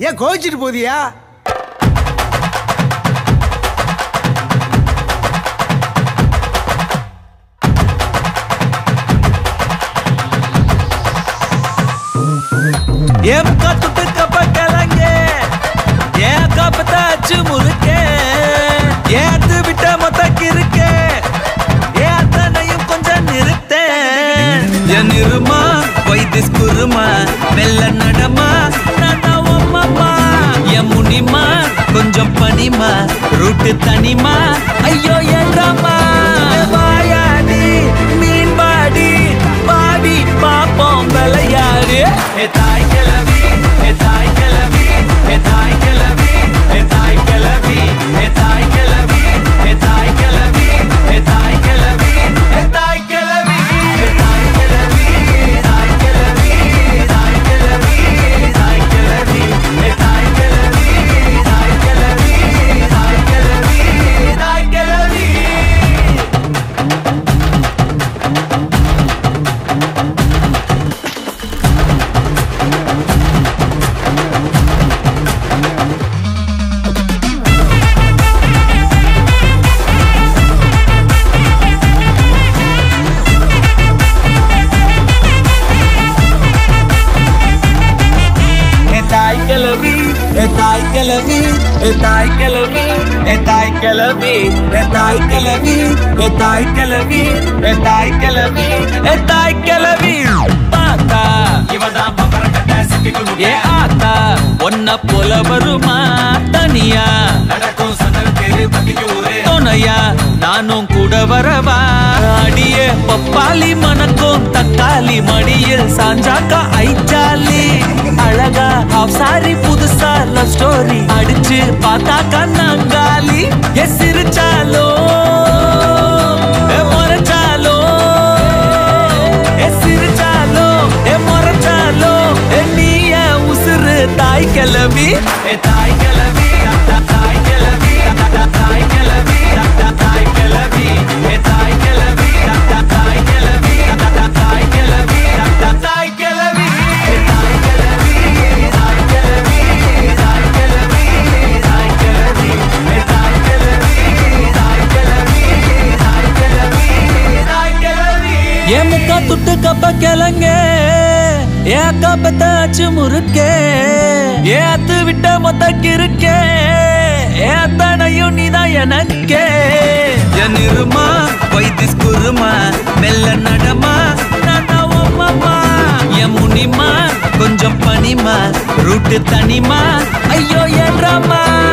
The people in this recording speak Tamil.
ஏன் கோவிச்சிட்டு போதியா ஏன் கத்துட்டு கப்ப கிளங்க ஏன் கப்பத்தாச்சு முறுக்க ஏத்து விட்ட மொத்த கிருக்க ஏன் அத்தனையும் கொஞ்சம் நிறுத்த என் இருமா வைத்திஸ் குருமா மெல்ல நடமா நானா உம்மம்மா என் முனிமா கொஞ்சம் பனிமா ரூட்டு தனிமா ஐயோ ஏண்டாமா வாயாடி மீன் பாடி பாடி பாப்போம் விளையாடு ஏ தாய் கிளவி ஏ தாய் கிளவி ஏ தாய் கிளவி ஏ தாய் கிளவி ஏ தாய் கிளவி ஏ தாய் கிளவி ஏ தாய் கிளவி ஏ தாய் கிளவி ஏ தாய் கிளவி தாய் கிளவி தாய் கிளவி தாய் கிளவி ஏ தாய் கிளவி தாய் கிளவி தாய் கிளவி தாய் கிளவி ஏ தாய் கிளவி ஏ தாய் கிளவி ஏ தாய் கிளவி ஏ தாய் கிளவி ஏ தாய் கிளவி ஏ தாய் கிளவி ஏ தாய் கிளவி ஏ தாய் கிளவி பாத்தா இவதான் ஏ ஆத்தா ஒன்ன போல வருமா தனியா நடக்கும் சதல் தெரு துணையா நானும் கூட வரவா அடியே பப்பாளி மணக்கும் தக்காளி மடியில் சாஞ்சாக்கா ஐச்சாலி அழகா ஹாஃப் சாரி புதுசா லவ் ஸ்டோரி அடிச்சு பார்த்தா கண்ணாங்காலி எ சிரிச்சாலோ எ முறைச்சாலோ எ சிரிச்சாலோ எ முறைச்சாலோ எ நீ என் உசுறு தாய் கிளவி எ தாய் கிளவி தாய் கிளவி தாய் கிளவி தாய் கிளவி எ தாய் கிளவி தாய் கிளவி தாய் கிளவி தாய் கிளவி தாய் கிளவி தாய் கிளவி தாய் கிளவி தாய் கிளவி எ தாய் கிளவி தாய் கிளவி தாய் கிளவி தாய் கிளவி ஏ முக்கா துட்டு கப்ப கிளங்க ஏ கப்பத்தாச்சு முறுக்கே ஏ அத்து விட்ட மொத்த கிருக்கே ஏ அத்தனையும் நீதான் எனக்கே என் இருமா வைத்திஸ் குருமா மெல்ல நடமா நானா உம்மம்மா என் முனிமா கொஞ்சம் பனிமா ரூட்டு தனிமா ஐயோ என்றம்மா